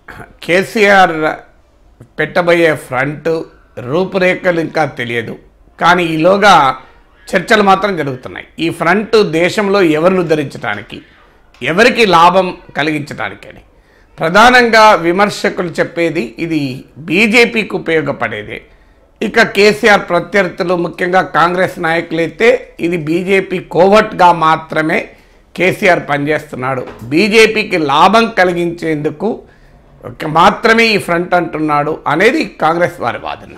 KCR పెట్టబోయే front రూపురేఖలు ఇంకా తెలియదు కానీ ఈలోగా చర్చలు మాత్రం జరుగుతున్నాయి ఈ ఫ్రంట్ దేశంలో ఎవరిని ఉద్ధరించడానికి ఎవరికి లాభం కలిగించడానికని ప్రధానంగా విమర్శకులు చెప్పేది ఇది బీజేపీకి ఉపయోగపడేదే ఇక కేసీఆర్ ప్రత్యర్థులు ముఖ్యంగా కాంగ్రెస్ నాయకులైతే ఇది బీజేపీ కోవట్గా మాత్రమే కేసీఆర్ పనిచేస్తున్నాడు బీజేపీకి లాభం కలిగించేందుకు మాత్రమే ఈ ఫ్రంట్ అంటున్నాడు అనేది కాంగ్రెస్ వారి వాదన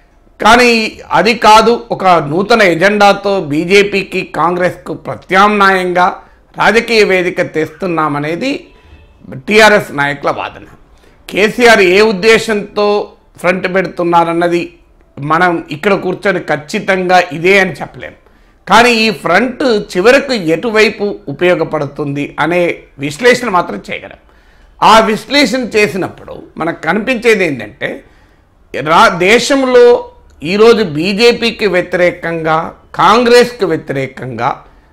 కానీ అది కాదు ఒక నూతన ఎజెండాతో బీజేపీకి కాంగ్రెస్కు ప్రత్యామ్నాయంగా రాజకీయ వేదిక తెస్తున్నామనేది టీఆర్ఎస్ నాయకుల వాదన కేసీఆర్ ఏ ఉద్దేశంతో ఫ్రంట్ పెడుతున్నారన్నది మనం ఇక్కడ కూర్చొని ఖచ్చితంగా ఇదే అని చెప్పలేం కానీ ఈ ఫ్రంట్ చివరకు ఎటువైపు ఉపయోగపడుతుంది అనే విశ్లేషణ మాత్రం చేయగలం ఆ విశ్లేషణ చేసినప్పుడు మనకు కనిపించేది ఏంటంటే రా దేశంలో ఈరోజు బీజేపీకి వ్యతిరేకంగా కాంగ్రెస్కి వ్యతిరేకంగా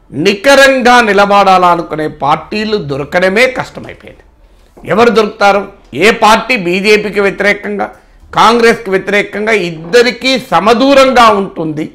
నికరంగా నిలబడాలనుకునే పార్టీలు దొరకడమే కష్టమైపోయింది ఎవరు దొరుకుతారు ఏ పార్టీ బీజేపీకి వ్యతిరేకంగా కాంగ్రెస్కి వ్యతిరేకంగా ఇద్దరికీ సమదూరంగా ఉంటుంది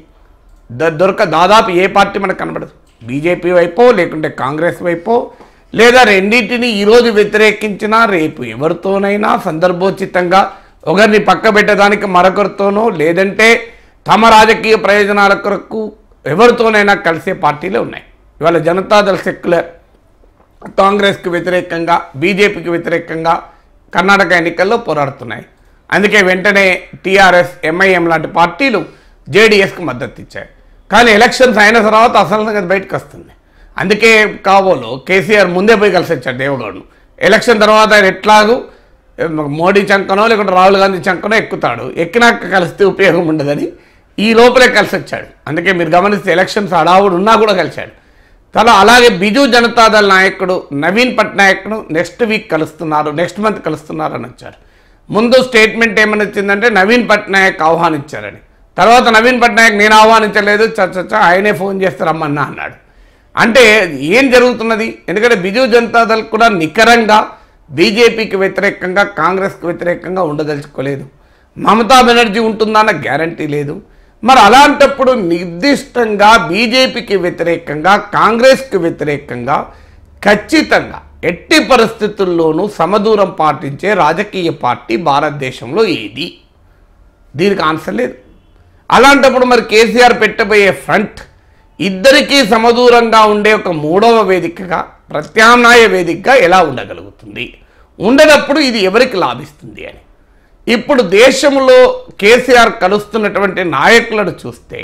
ద- దొరక దాదాపు ఏ పార్టీ మనకు కనబడదు బీజేపీ వైపో లేకుంటే కాంగ్రెస్ వైపో లేదా రెండింటిని ఈరోజు వ్యతిరేకించినా రేపు ఎవరితోనైనా సందర్భోచితంగా ఒకరిని పక్క పెట్టడానికి మరొకరితోనో లేదంటే తమ రాజకీయ ప్రయోజనాల కొరకు ఎవరితోనైనా కలిసే పార్టీలే ఉన్నాయి ఇవాళ జనతాదళ్ సెక్యులర్ కాంగ్రెస్కి వ్యతిరేకంగా బీజేపీకి వ్యతిరేకంగా కర్ణాటక ఎన్నికల్లో పోరాడుతున్నాయి అందుకే వెంటనే టీఆర్ఎస్ ఎంఐఎం లాంటి పార్టీలు జేడీఎస్కి మద్దతు ఇచ్చాయి కానీ ఎలక్షన్స్ అయిన తర్వాత అసలు సంగతి బయటకు వస్తుంది అందుకే కాబోలు కేసీఆర్ ముందే పోయి కలిసి వచ్చాడు దేవగౌడ్ను ఎలక్షన్ తర్వాత ఆయన ఎట్లాగూ ఏ, మోడీ చంకనో లేకుంటే రాహుల్ గాంధీ చంకనో ఎక్కుతాడు ఎక్కినాక కలిస్తే ఉపయోగం ఉండదని ఈ లోపలే కలిసి వచ్చాడు అందుకే మీరు గమనిస్తే ఎలక్షన్స్ అడావుడు ఉన్నా కూడా కలిశాడు తన అలాగే బిజు జనతాదళ నాయకుడు నవీన్ పట్నాయక్ను నెక్స్ట్ వీక్ కలుస్తున్నారు నెక్స్ట్ మంత్ కలుస్తున్నారు అని వచ్చారు ముందు స్టేట్మెంట్ ఏమని వచ్చిందంటే నవీన్ పట్నాయక్ ఆహ్వానించారని తర్వాత నవీన్ పట్నాయక్ నేను ఆహ్వానించలేదు చచ్చ ఆయనే ఫోన్ చేస్తే రమ్మన్నా అన్నాడు అంటే ఏం జరుగుతున్నది ఎందుకంటే బిజు జనతాదళ్ కూడా నికరంగా బీజేపీకి వ్యతిరేకంగా కాంగ్రెస్కి వ్యతిరేకంగా ఉండదలుచుకోలేదు మమతా బెనర్జీ ఉంటుందన్న గ్యారంటీ లేదు మరి అలాంటప్పుడు నిర్దిష్టంగా బీజేపీకి వ్యతిరేకంగా కాంగ్రెస్కి వ్యతిరేకంగా ఖచ్చితంగా ఎట్టి పరిస్థితుల్లోనూ సమదూరం పాటించే రాజకీయ పార్టీ భారతదేశంలో ఏది దీనికి ఆన్సర్ లేదు అలాంటప్పుడు మరి కేసీఆర్ పెట్టబోయే ఫ్రంట్ ఇద్దరికీ సమదూరంగా ఉండే ఒక మూడవ వేదికగా ప్రత్యామ్నాయ వేదికగా ఎలా ఉండగలుగుతుంది ఉండనప్పుడు ఇది ఎవరికి లాభిస్తుంది అని ఇప్పుడు దేశంలో కేసీఆర్ కలుస్తున్నటువంటి నాయకులను చూస్తే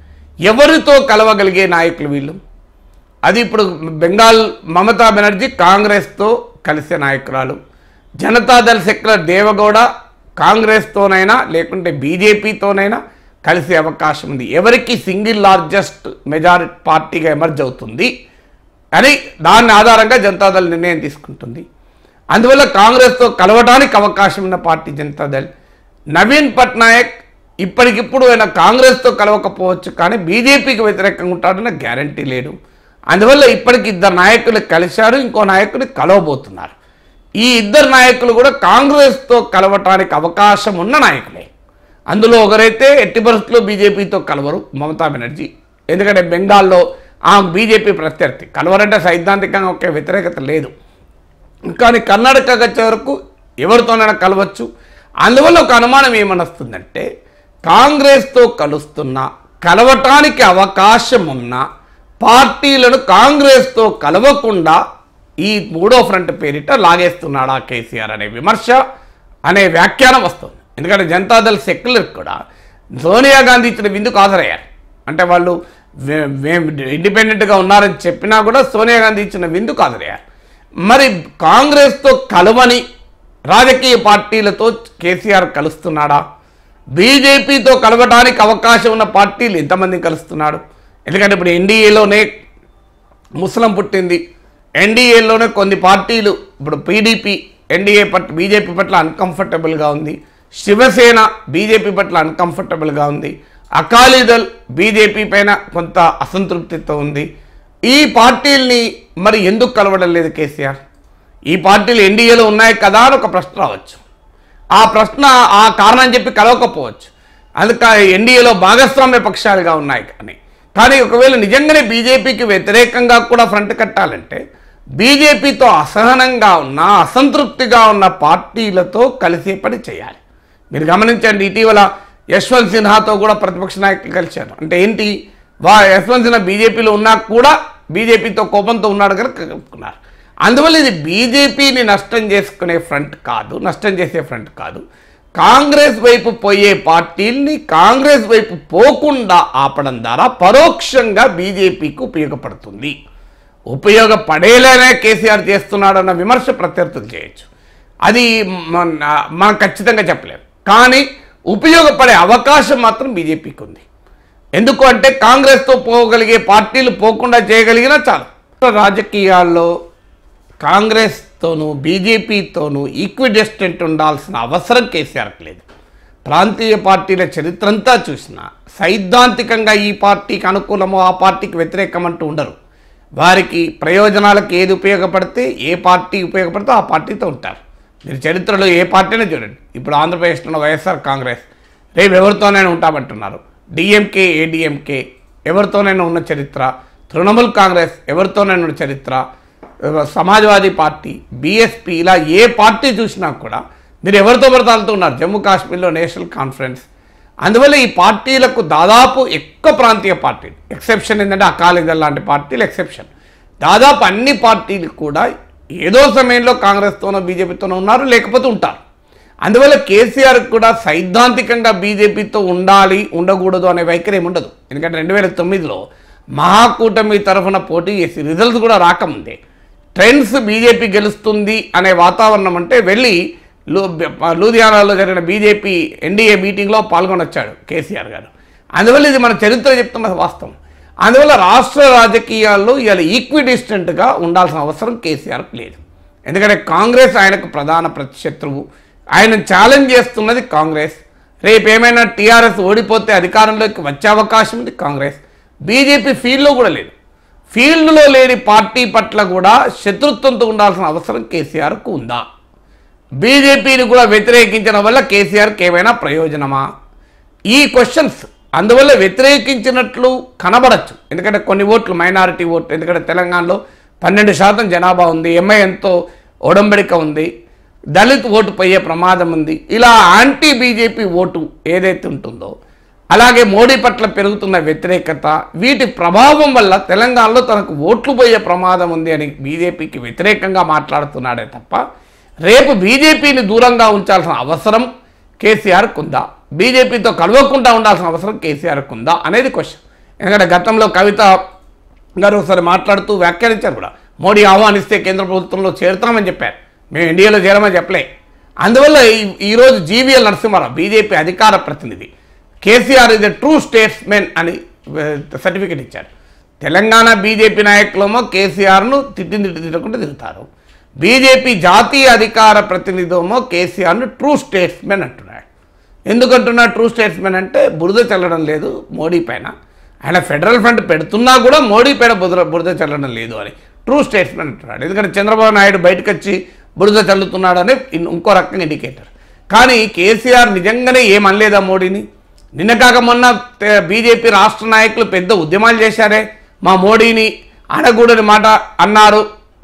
ఎవరితో కలవగలిగే నాయకులు వీళ్ళు అది ఇప్పుడు బెంగాల్ మమతా బెనర్జీ కాంగ్రెస్తో కలిసే నాయకురాలు జనతాదళ్ సెక్యులర్ దేవగౌడ కాంగ్రెస్తోనైనా లేకుంటే బీజేపీతోనైనా కలిసే అవకాశం ఉంది ఎవరికి సింగిల్ లార్జెస్ట్ మెజారిటీ పార్టీగా ఎమర్జ్ అవుతుంది అని దాని ఆధారంగా జనతాదళ్ నిర్ణయం తీసుకుంటుంది అందువల్ల కాంగ్రెస్తో కలవడానికి అవకాశం ఉన్న పార్టీ జనతాదళ్ నవీన్ పట్నాయక్ ఇప్పటికిప్పుడు ఆయన కాంగ్రెస్తో కలవకపోవచ్చు కానీ బీజేపీకి వ్యతిరేకంగా ఉంటాడన్న గ్యారంటీ లేడు అందువల్ల ఇప్పటికి ఇద్దరు నాయకులు కలిశారు ఇంకో నాయకులు కలవబోతున్నారు ఈ ఇద్దరు నాయకులు కూడా కాంగ్రెస్తో కలవటానికి అవకాశం ఉన్న నాయకులే అందులో ఒకరైతే ఎట్టి పరిస్థితుల్లో బీజేపీతో కలవరు మమతా బెనర్జీ ఎందుకంటే బెంగాల్లో ఆ బీజేపీ ప్రత్యర్థి కలవరంటే సైద్ధాంతికంగా ఒకే వ్యతిరేకత లేదు కానీ కర్ణాటక వచ్చే వరకు ఎవరితోనైనా కలవచ్చు అందువల్ల ఒక అనుమానం ఏమనొస్తుందంటే కాంగ్రెస్తో కలుస్తున్న కలవటానికి అవకాశం ఉన్న పార్టీలను కాంగ్రెస్తో కలవకుండా ఈ మూడో ఫ్రంట్ పేరిట లాగేస్తున్నాడా కేసీఆర్ అనే విమర్శ అనే వ్యాఖ్యానం వస్తుంది ఎందుకంటే జనతాదళ్ సెక్యులర్ కూడా సోనియా గాంధీ ఇచ్చిన విందుకు హాజరయ్యారు అంటే వాళ్ళు వే- వే- ఇండిపెండెంట్గా ఉన్నారని చెప్పినా కూడా సోనియా గాంధీ ఇచ్చిన విందుకు హాజరయ్యారు మరి కాంగ్రెస్తో కలవని రాజకీయ పార్టీలతో కేసీఆర్ కలుస్తున్నాడా బీజేపీతో కలవడానికి అవకాశం ఉన్న పార్టీలు ఎంతమంది కలుస్తున్నాడు ఎందుకంటే ఇప్పుడు ఎన్డీఏలోనే ముస్లిం పుట్టింది ఎన్డీఏలోనే కొన్ని పార్టీలు ఇప్పుడు పీడీపీ ఎన్డీఏ పట్ల బీజేపీ పట్ల అన్కంఫర్టబుల్గా ఉంది శివసేన బీజేపీ పట్ల అన్కంఫర్టబుల్గా ఉంది అకాలీదళ్ బీజేపీ పైన కొంత అసంతృప్తితో ఉంది ఈ పార్టీల్ని మరి ఎందుకు కలవడం లేదు కేసీఆర్ ఈ పార్టీలు ఎన్డీఏలో ఉన్నాయి కదా అని ఒక ప్రశ్న రావచ్చు ఆ ప్రశ్న ఆ కారణం చెప్పి కలవకపోవచ్చు అందుక ఎన్డీఏలో భాగస్వామ్య పక్షాలుగా ఉన్నాయి కానీ కానీ ఒకవేళ నిజంగానే బీజేపీకి వ్యతిరేకంగా కూడా ఫ్రంట్ కట్టాలంటే బీజేపీతో అసహనంగా ఉన్న అసంతృప్తిగా ఉన్న పార్టీలతో కలిసే పని చేయాలి మీరు గమనించండి ఇటీవల యశ్వంత్ సిన్హాతో కూడా ప్రతిపక్ష నాయకులు కలిశారు అంటే ఏంటి వా యశ్వంత్ సిన్హా బీజేపీలో ఉన్నా కూడా బీజేపీతో కోపంతో ఉన్నాడు కనుక కలుపుకున్నారు అందువల్ల ఇది బీజేపీని నష్టం చేసుకునే ఫ్రంట్ కాదు నష్టం చేసే ఫ్రంట్ కాదు కాంగ్రెస్ వైపు పోయే పార్టీల్ని కాంగ్రెస్ వైపు పోకుండా ఆపడం ద్వారా పరోక్షంగా బీజేపీకి ఉపయోగపడుతుంది ఉపయోగపడేలానే కేసీఆర్ చేస్తున్నాడన్న విమర్శ ప్రత్యర్థులు చేయొచ్చు అది మన మనం ఖచ్చితంగా చెప్పలేము కానీ ఉపయోగపడే అవకాశం మాత్రం బీజేపీకి ఉంది ఎందుకు అంటే కాంగ్రెస్తో పోగలిగే పార్టీలు పోకుండా చేయగలిగినా చాలు రాజకీయాల్లో కాంగ్రెస్తోనూ బీజేపీతోనూ ఈక్విడెస్టెంట్ ఉండాల్సిన అవసరం కేసీఆర్కి లేదు ప్రాంతీయ పార్టీల చరిత్ర అంతా చూసినా సైద్ధాంతికంగా ఈ పార్టీకి అనుకూలమో ఆ పార్టీకి వ్యతిరేకం అంటూ ఉండరు వారికి ప్రయోజనాలకు ఏది ఉపయోగపడితే ఏ పార్టీ ఉపయోగపడితే ఆ పార్టీతో ఉంటారు మీరు చరిత్రలో ఏ పార్టీనే చూడండి ఇప్పుడు ఆంధ్రప్రదేశ్లో ఉన్న వైఎస్ఆర్ కాంగ్రెస్ రేపు ఎవరితోనైనా ఉంటామంటున్నారు డిఎంకే ఏడిఎంకే ఎవరితోనైనా ఉన్న చరిత్ర తృణమూల్ కాంగ్రెస్ ఎవరితోనైనా ఉన్న చరిత్ర సమాజ్వాదీ పార్టీ బీఎస్పీ ఇలా ఏ పార్టీ చూసినా కూడా మీరు ఎవరితో పడతాలుతూ ఉన్నారు జమ్మూ కాశ్మీర్లో నేషనల్ కాన్ఫరెన్స్ అందువల్ల ఈ పార్టీలకు దాదాపు ఎక్కువ ప్రాంతీయ పార్టీలు ఎక్సెప్షన్ ఏంటంటే అకాలీదళ్ లాంటి పార్టీలు ఎక్సెప్షన్ దాదాపు అన్ని పార్టీలు కూడా ఏదో సమయంలో కాంగ్రెస్తోనో బీజేపీతోనో ఉన్నారు లేకపోతే ఉంటారు అందువల్ల కేసీఆర్ కూడా సైద్ధాంతికంగా బీజేపీతో ఉండాలి ఉండకూడదు అనే వైఖరి ఏమి ఉండదు ఎందుకంటే రెండు వేల తొమ్మిదిలో మహాకూటమి తరఫున పోటీ చేసి రిజల్ట్స్ కూడా రాకముందే ట్రెండ్స్ బీజేపీ గెలుస్తుంది అనే వాతావరణం అంటే వెళ్ళి లూ లూధియానాలో జరిగిన బీజేపీ ఎన్డీఏ మీటింగ్లో పాల్గొనొచ్చాడు కేసీఆర్ గారు అందువల్ల ఇది మన చరిత్ర చెప్తున్న వాస్తవం అందువల్ల రాష్ట్ర రాజకీయాల్లో ఇవాళ ఈక్విడిస్టెంట్గా ఉండాల్సిన అవసరం కేసీఆర్కి లేదు ఎందుకంటే కాంగ్రెస్ ఆయనకు ప్రధాన ప్రతిశత్రువు ఆయన ఛాలెంజ్ చేస్తున్నది కాంగ్రెస్ రేపు ఏమైనా టీఆర్ఎస్ ఓడిపోతే అధికారంలోకి వచ్చే అవకాశం ఉంది కాంగ్రెస్ బీజేపీ ఫీల్డ్లో కూడా లేదు ఫీల్డ్లో లేని పార్టీ పట్ల కూడా శత్రుత్వంతో ఉండాల్సిన అవసరం కేసీఆర్కు ఉందా బీజేపీని కూడా వ్యతిరేకించడం వల్ల కేసీఆర్కి ఏమైనా ప్రయోజనమా ఈ క్వశ్చన్స్ అందువల్ల వ్యతిరేకించినట్లు కనబడచ్చు ఎందుకంటే కొన్ని ఓట్లు మైనారిటీ ఓట్లు ఎందుకంటే తెలంగాణలో పన్నెండు శాతం జనాభా ఉంది ఎంఐఎంతో ఒడంబడిక ఉంది దళిత్ ఓటు పోయే ప్రమాదం ఉంది ఇలా యాంటీ బీజేపీ ఓటు ఏదైతే ఉంటుందో అలాగే మోడీ పట్ల పెరుగుతున్న వ్యతిరేకత వీటి ప్రభావం వల్ల తెలంగాణలో తనకు ఓట్లు పోయే ప్రమాదం ఉంది అని బీజేపీకి వ్యతిరేకంగా మాట్లాడుతున్నాడే తప్ప రేపు బీజేపీని దూరంగా ఉంచాల్సిన అవసరం కేసీఆర్కు ఉందా బీజేపీతో కలవకుండా ఉండాల్సిన అవసరం కేసీఆర్కు ఉందా అనేది క్వశ్చన్ ఎందుకంటే గతంలో కవిత గారు ఒకసారి మాట్లాడుతూ వ్యాఖ్యానించారు కూడా మోడీ ఆహ్వానిస్తే కేంద్ర ప్రభుత్వంలో చేరుతామని చెప్పారు మేము ఇండియాలో చేరమని చెప్పలే అందువల్ల ఈ- ఈరోజు జీవీఎల్ నరసింహారావు బీజేపీ అధికార ప్రతినిధి కేసీఆర్ ఇది ట్రూ స్టేట్స్మెన్ అని సర్టిఫికెట్ ఇచ్చారు తెలంగాణ బీజేపీ నాయకులేమో కేసీఆర్ను తిట్టింది తిట్టకుండా తిరుగుతారు బీజేపీ జాతీయ అధికార ప్రతినిధేమో కేసీఆర్ను ట్రూ స్టేట్స్మెన్ అంటున్నాడు ఎందుకంటున్నా ట్రూ స్టేట్స్మెన్ అంటే బురద చల్లడం లేదు మోడీ పైన ఆయన ఫెడరల్ ఫ్రంట్ పెడుతున్నా కూడా మోడీ పైన బురద బురద చల్లడం లేదు అని ట్రూ స్టేట్స్మెన్ అంటున్నాడు ఎందుకంటే చంద్రబాబు నాయుడు బయటకు వచ్చి బురద చల్లుతున్నాడని ఇన్- ఇంకో రకంగా ఇండికేటర్ కానీ కేసీఆర్ నిజంగానే ఏమనలేదా మోడీని నిన్న కాక మొన్న తే- బీజేపీ రాష్ట్ర నాయకులు పెద్ద ఉద్యమాలు చేశారే మా మోడీని అనకూడని మాట అన్నారు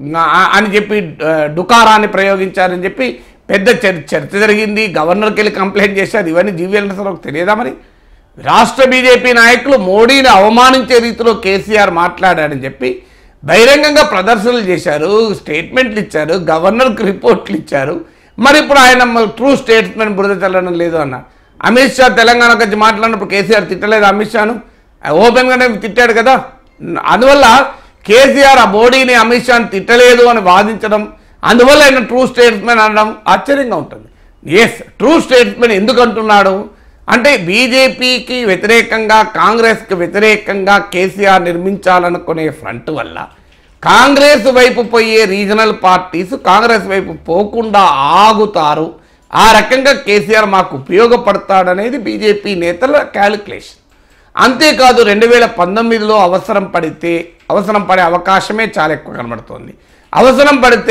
ఆ- అని చెప్పి ఆ, డుకారాన్ని ప్రయోగించారని చెప్పి పెద్ద చర్- చర్చ జరిగింది గవర్నర్కి వెళ్ళి కంప్లైంట్ చేశారు ఇవన్నీ జీవీఎల్ నరసింహారావుకు తెలియదా మరి రాష్ట్ర బీజేపీ నాయకులు మోడీని అవమానించే రీతిలో కేసీఆర్ మాట్లాడాడని చెప్పి బహిరంగంగా ప్రదర్శనలు చేశారు స్టేట్మెంట్లు ఇచ్చారు గవర్నర్కి రిపోర్ట్లు ఇచ్చారు మరి ఇప్పుడు ఆయన ట్రూ స్టేట్మెంట్ బురద చల్లడం లేదు అన్నారు అమిత్ షా తెలంగాణకు వచ్చి మాట్లాడినప్పుడు కేసీఆర్ తిట్టలేదు అమిత్ షాను ఓపెన్గానే తిట్టాడు కదా అందువల్ల కేసీఆర్ ఆ మోడీని అమిత్ షాని తిట్టలేదు అని వాదించడం అందువల్ల ఆయన ట్రూ స్టేట్స్మెన్ అనడం ఆశ్చర్యంగా ఉంటుంది ఎస్ ట్రూ స్టేట్స్మెన్ ఎందుకు అంటున్నాడు అంటే బీజేపీకి వ్యతిరేకంగా కాంగ్రెస్కి వ్యతిరేకంగా కేసీఆర్ నిర్మించాలనుకునే ఫ్రంట్ వల్ల కాంగ్రెస్ వైపు పోయే రీజనల్ పార్టీస్ కాంగ్రెస్ వైపు పోకుండా ఆగుతారు ఆ రకంగా కేసీఆర్ మాకు ఉపయోగపడతాడనేది బీజేపీ నేతల క్యాలిక్యులేషన్ అంతేకాదు రెండు వేల పంతొమ్మిదిలో అవసరం పడితే అవసరం పడే అవకాశమే చాలా ఎక్కువ కనబడుతోంది అవసరం పడితే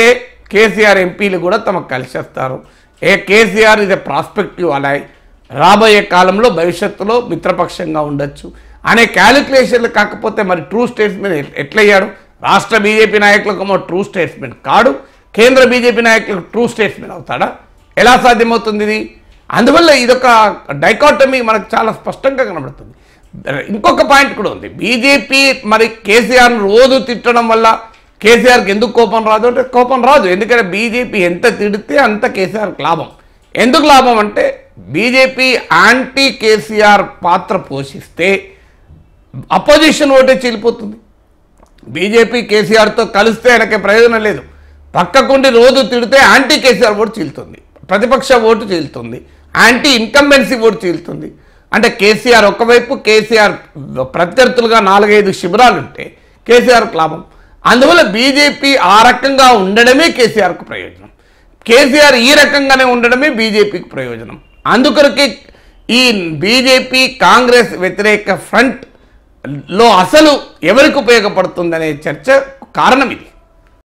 కేసీఆర్ ఎంపీలు కూడా తమకు కలిసి వస్తారు ఏ కేసీఆర్ ఇది ప్రాస్పెక్టివ్ అలాయ్ రాబోయే కాలంలో భవిష్యత్తులో మిత్రపక్షంగా ఉండొచ్చు అనే క్యాలిక్యులేషన్లు కాకపోతే మరి ట్రూ స్టేట్స్మెంట్ ఎట్లయ్యాడు రాష్ట్ర బీజేపీ నాయకులకు ట్రూ స్టేట్స్మెంట్ కాడు కేంద్ర బీజేపీ నాయకులకు ట్రూ స్టేట్స్మెంట్ అవుతాడా ఎలా సాధ్యమవుతుంది ఇది అందువల్ల ఇదొక డైకాటమీ మనకు చాలా స్పష్టంగా కనబడుతుంది ఇంకొక పాయింట్ కూడా ఉంది బీజేపీ మరి కేసీఆర్ను రోజు తిట్టడం వల్ల కేసీఆర్కి ఎందుకు కోపం రాదు అంటే కోపం రాదు ఎందుకంటే బీజేపీ ఎంత తిడితే అంత కేసీఆర్కి లాభం ఎందుకు లాభం అంటే బీజేపీ యాంటీ కేసీఆర్ పాత్ర పోషిస్తే అపోజిషన్ ఓటే చీలిపోతుంది బీజేపీ కేసీఆర్తో కలిస్తే ఆయనకి ప్రయోజనం లేదు పక్కకుండి రోజు తిడితే యాంటీ కేసీఆర్ ఓటు చీలుతుంది ప్రతిపక్ష ఓటు చీలుతుంది యాంటీ ఇన్కంబెన్సీ ఓటు చీలుతుంది అంటే కేసీఆర్ ఒకవైపు కేసీఆర్ ప్రత్యర్థులుగా నాలుగైదు శిబిరాలు ఉంటే కేసీఆర్కు లాభం అందువల్ల బీజేపీ ఆ రకంగా ఉండడమే కేసీఆర్కు ప్రయోజనం కేసీఆర్ ఈ రకంగానే ఉండడమే బీజేపీకి ప్రయోజనం అందుకొరకే ఈ బీజేపీ కాంగ్రెస్ వ్యతిరేక ఫ్రంట్ లో అసలు ఎవరికి ఉపయోగపడుతుందనే చర్చ కారణం ఇది